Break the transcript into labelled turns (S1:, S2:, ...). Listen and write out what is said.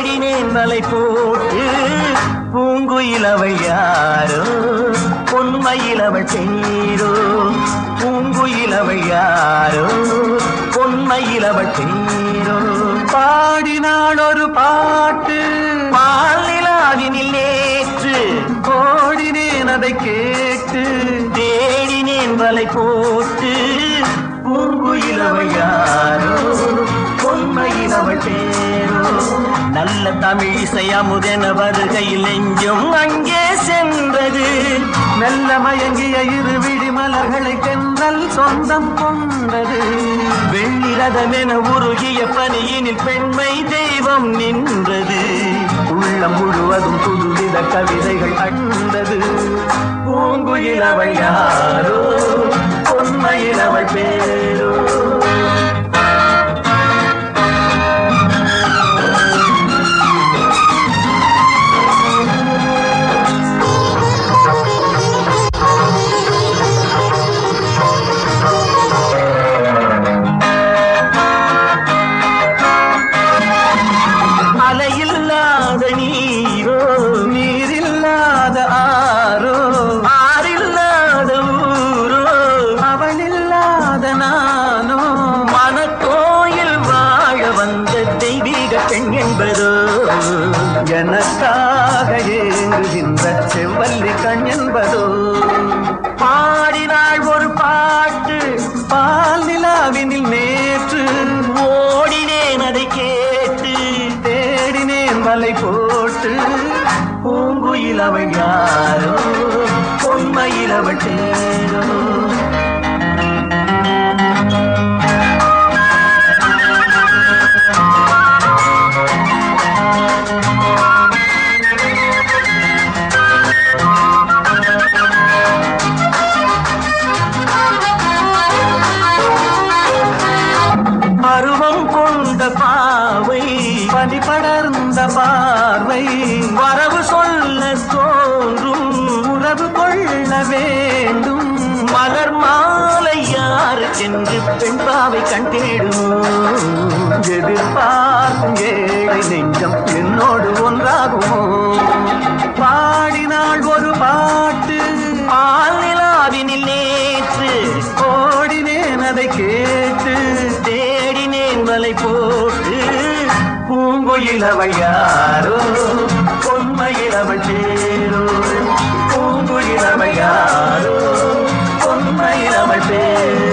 S1: தேடினேன் வலை போட்டு பூங்குயில் அவள் யாரோ பொன்மையில் அவள் பேரோ பூங்குயில் அவள் யாரோ பொன்மையில் அவள் பேரோ
S2: பாடினாள் ஒரு பாட்டு
S1: பாலிலாவினில் நேற்று
S2: ஓடினேன் அதை கேட்டு
S1: தேடினேன் வலை போட்டு பூங்குயில் அவள் யாரோ பொன்மையில் அவள் பேரோ நல்ல தமிழ் இசை அமுதென வருகையில் நெஞ்சும் அங்கே சென்றது
S2: மெல்ல மயங்கிய இரு விழி மலர்களை தென்றல் சொந்தம் கொண்டது
S1: வெள்ளிரதமென உருகிய பனியினில் பெண்மை தெய்வம் நின்றது உள்ளம் முழுவதும் புதுவித கவிதைகள் அண்டது பூங்குயில் அவள் யாரோ பொன்மையில் அவள் பேரோ அலையில்லாத நீரோ
S2: நீரில்லாத ஆரோ
S1: ஆறில்லாத ஊரோ
S2: அவள் இல்லாத நானோ
S1: மனக்கோயில் வாழ வந்த தெய்வீக பெண் என்பதோ
S2: எனக்காக ஏங்குகின்ற செவ்வல்லி கண் என்பதோ
S1: பாடினாள் ஒரு பாட்டு
S2: பால் நிலாவினில் நேற்று
S1: ஓடினேன் அதை கேட்டு
S2: தேடினேன் வலை போட்டு
S1: பூங்குயில் அவள் யாரோ பொன்மையில் அவள் தேரோ பருவம் கொண்ட பாவை
S2: பனி படர்ந்த பார்வை
S1: வரவு சொல்ல தோன்றும்
S2: உறவு கொள்ள வேண்டும்
S1: மலர் மாலை யாருக்கென்று பெண் பாவை கண் தேடுமோ
S2: எதிர்பார்க்கும் ஏழை நெஞ்சம் என்னோடு ஒன்றாகுமோ பாடினாள் ஒரு பாட்டு
S1: பால் நிலாவினில் நேற்று
S2: ஓடினேன் அதை கேட்டு
S1: தேடினேன் வலை போட்டு பூங்குயில் அவள் யாரோ பொன்மையில் அவள் சேரோ பூங்குயில் அவள் யாரோ பொன்மையில் அவள் பேரோ